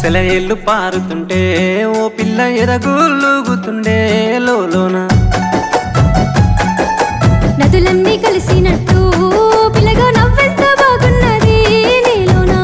సెలయేళ్ళు పారుతుంటే ఓ పిల్ల ఎదగులుగుతుండే లోలోన నదులన్నీ కలిసినట్టు పిల్లగా నవ్వెంత బాగున్నది నీలోనా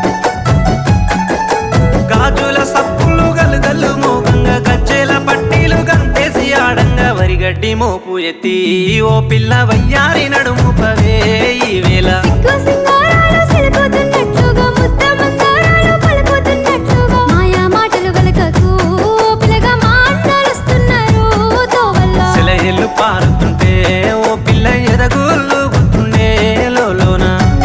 గాజుల సప్పులు గలుగల్లు మోగంగా గజ్జెల పట్టీలు గంతేసి ఆడంగా వరిగడ్డి మోపు ఎత్తి ఓ పిల్ల వయ్యారి నడుము పవే ఈ వేళ సిగ్గు సింగారాలు సిలిపోతున్నట్లుగా ముద్ద మందారాలు పలుకుతున్నట్లుగా మాయా మాటలు వెలకకు పిల్లగా మా అన్నాలు వస్తున్నారు తోవల్ల సెలయేళ్ళు పారుతుంటే ఓ పిల్ల ఎదగులుగుతుండే లోలోన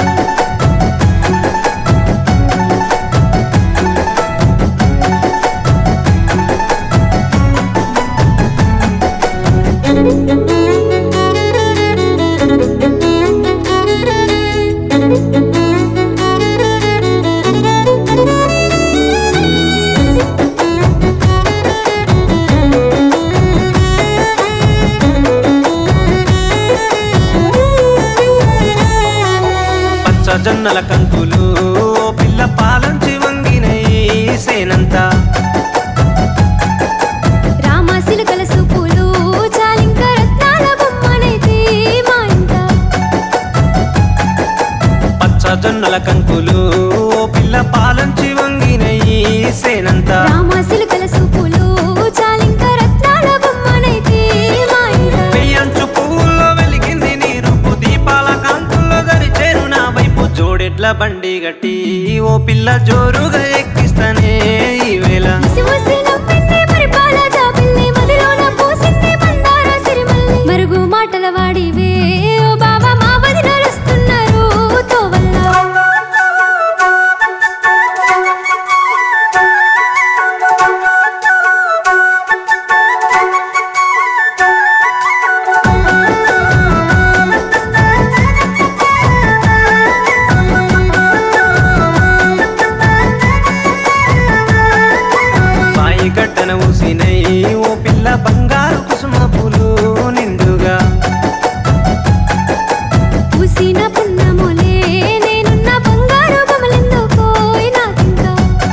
పచ్చ జొన్నల కంకులు ఓ పిల్ల పాలంచి వంగినయి సేనంతా రామ సిలుకల సూపులు చాలింక రత్నాల బొమ్మనైతే మా ఇంట పచ్చ జొన్నల కంకులు ఓ పిల్ల పాలంచి వంగినయి సేనంతా రామ సిలుకల సూపులు చాలింక రత్నాల బొమ్మనైతే మా ఇంట పెయ్యంచు పువ్వుల్లో వెలిగింది నీ రూపు దీపాల కాంతుల్లో దరిచేరు నా వైపు జోడెడ్ల బండి గట్టి ఓ పిల్ల జోరుగా ఎక్కిస్తానే ఈ వేళ ముసి ముసి నవ్వింది పరిపాల జాబిల్లి మదిలోన పూసింది మందార సిరిమల్లి మరుగు మాటల వాడివే ఓ బాబా మా వదినలు వస్తున్నారు తోవల్ల బాయి గడ్డన ఊసినై ఓ పిల్ల బంగారు కుసుమ పూలు నిండుగా పూసిన పున్నములే నేనున్న బంగారు బొమ్మలెందుకో నాకింకా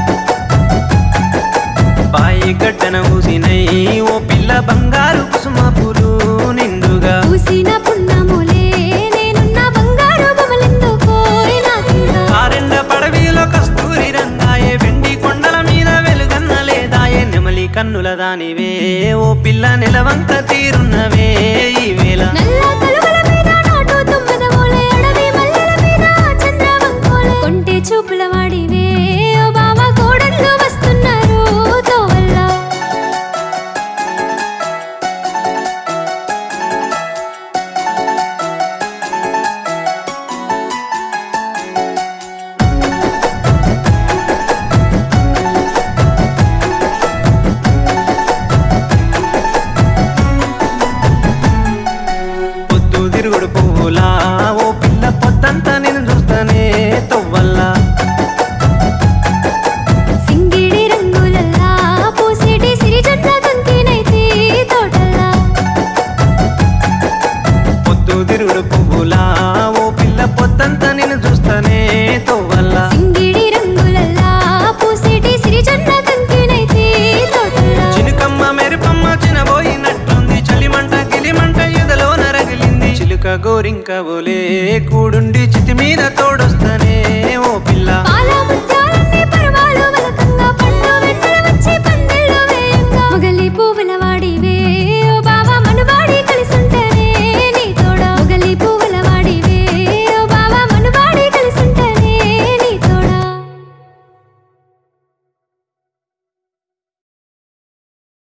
బాయి గడ్డన ఊసినై ఓ పిల్ల బంగారు కుసుమ పూలు నిండుగా పూసిన పున్నములే నేనున్న బంగారు బొమ్మలెందుకో నాకింకా ఆరెండ పడవిలో కస్తూరి రంగాయే వెండి కొండల మీద వెలుగన్న లేదాయే నెమలి కన్నుల దానివే ఓ పిల్ల నెలవంక తీరున్నవే ఈ వేళ నల్ల కలువల మీద నాటు తుమ్మెదవోలే అడవి మల్లెల మీద చంద్రవంకోలే కొంటె చూపుల వాడివే ఓ బావా కోడళ్ళు వస్తున్నారు తోవల్ల పొద్దు తిరుగుడు పువ్వులా ఓ పిల్ల పొద్దంతా నేను చూస్తానే తొవ్వల్లా సింగిడి రంగులల్లా పూసిటి సిరిజట్ల కంకినైతే తోటల్లా పొద్దు తిరుగుడు పువ్వులా ఓ పిల్ల పొద్దంతా నేను చూస్తానే తొవ్వల్లా సింగిడి రంగులల్లా పూసిటి సిరిజట్ల కంకినైతే తోటల్లా చిలుకమ్మ మెరుపమ్మ చినబోయినట్టుంది చలిమంట గిలిమంట ఎదలో నరగిలింది చిలుక గోరింక ఓలే కూడుండి చితిమి